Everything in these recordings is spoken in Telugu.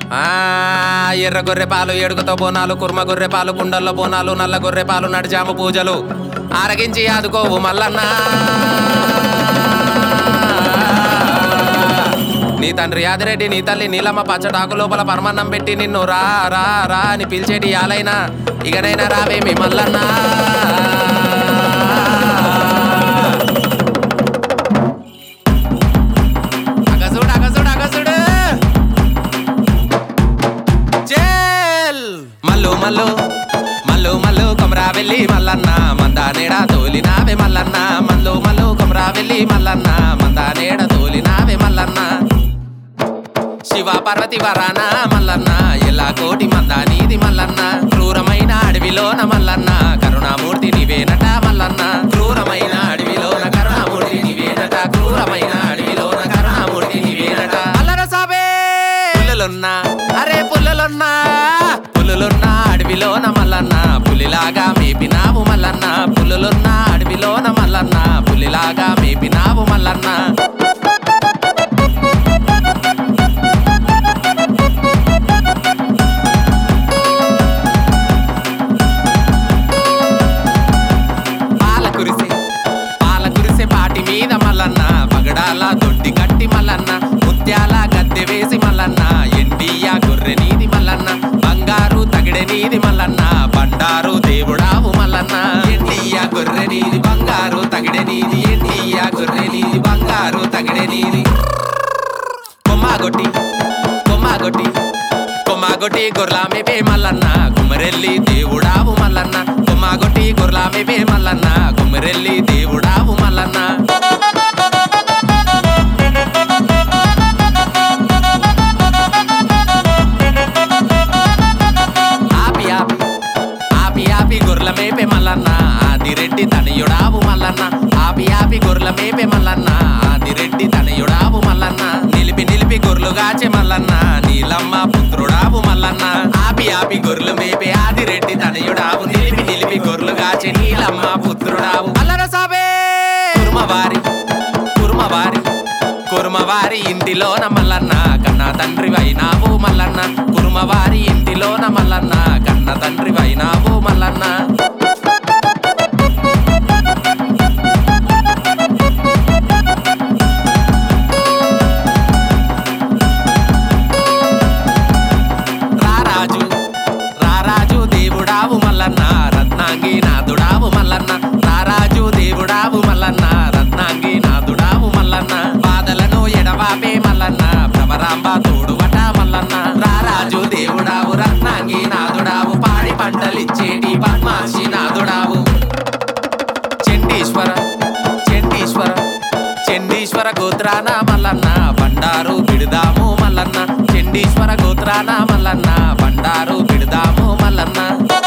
ఆ ఎర్ర గొర్రె పాలు ఏడుకతో బోనాలు కుర్మ గొర్రె పాలు కుండల్లో బోనాలు నల్ల గొర్రె పాలు నడిజాము పూజలు ఆరగించి ఆదుకోవు మల్లన్న నీ తండ్రి యాదిరెడ్డి నీ తల్లి నీలమ్మ పచ్చడాకు లోపల పరమన్నం పెట్టి నిన్ను రా రా రా అని పిలిచేటి యాలైనా ఇకనైనా రావేమి మల్లన్నా అగసుడు అగసుడు అగసుడు జేల్ మల్లు మల్లు మల్లు మల్లు కొమరా వెళ్ళి మల్లన్న మందానేడ తోలినావే మల్లన్న మల్లు మల్లు కొమరా వెళ్ళి మల్లన్న మందానేడ తోలినావే మల్లన్న శివ పార్వతి వరాన మల్లన్న ఎలా కోటి మంద నీది మల్లన్న క్రూరమైన అడవిలోన మల్లన్న కరుణామూర్తి నీవేనట మల్లన్న క్రూరమైన అడవిలోన కరుణామూర్తి నీవేనట క్రూరమైన అడవిలోన కరుణామూర్తి నీవేనట మల్లన సాబే పుల్లలున్నా అరే పుల్లలున్నా పులులున్నా అడవిలోన మల్లన్న పులిలాగా మేపినావు మల్లన్న పులులున్న అడవిలోన మల్లన్న పులిలాగా మేపినావు మల్లన్న పాల కురిసే పాల కురిసే పాటి మీద మల్లన్న పగడాల దొడ్డి కట్టి మల్లన్న ముత్యాల గద్దె వేసి మల్లన్న ఎండియ గొర్రె నీది మల్లన్న బంగారు తగిడె నీది మల్లన్న బండారు దేవుడావు మల్లన్న ఎండియ గొర్రె నీది బంగారు తగిడె నీది ఎండియ గొర్రె నీది బంగారు తగిడె నీది కొమ్మాగొట్టి కొమ్మాగొట్టి కొమ్మాగొట్టి గొర్లామె పే మల్లన్న కుమ్మరెల్లి దేవుడావు మల్లన్న కొమ్మాగొట్టి గొర్లామె పే మల్లన్న కుమ్మరెల్లి దేవుడావు మల్లన్న ఆపి ఆపి ఆపి ఆపి గొర్రెల మేపే మల్లన్న ఆదిరెడ్డి తనయుడావు మల్లన్న ఆపి ఆపి గొర్రెల మేపే మల్లన్న ఆదిరెడ్డి తనయుడావు మల్లన్న నిలిపి నిలిపి గొర్రెలు గాచె మల్లన్న నీలమ్మ పుత్రుడావు మల్లన్న ఆపి ఆపి గొర్రెలు మేపే ఆదిరెడ్డి తనయుడావు నిలిపి నిలిపి గొర్రెలు గాచె నీలమ్మ పుత్రుడావు మల్లన సాబే కురుమవారి కురుమవారి కురుమవారి ఇంటిలోన మల్లన్న కన్న తండ్రి అయినావు మల్లన్న కురుమవారి ఇంటిలోన మల్లన్న కన్న తండ్రి అయినావు మల్లన్న రారాజు రారాజు దేవుడావు మల్లన్న రత్నాంగి నాదుడావు మల్లన్న రారాజు దేవుడావు మల్లన్న రత్నాంగి నాదుడావు మల్లన్న బాధలను ఎడవాపే మల్లన్న భ్రమరాంబ తోడువట మల్లన్న రారాజు దేవుడావు రత్నాంగి నాదుడావు పాడి పంటలిచ్చేటి పద్మాక్షి నాదుడావు చండీశ్వర చండీశ్వర చండీశ్వర గోత్రాన మల్లన్న బండారు బిడదాము మల్లన్న చండీశ్వర గోత్రాన మల్లన్న బండారు బిడదాము మల్లన్న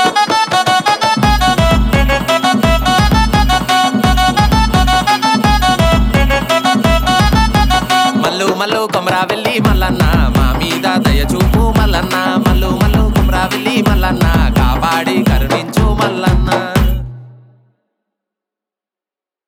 మల్లు మల్లు కొమరా వెళ్ళి మల్లన్న మా మీద దయ చూపు మల్లన్న మల్లు మల్లు కొమరా వెళ్ళి మల్లన్న కాపాడి కరుణించు మల్లన్న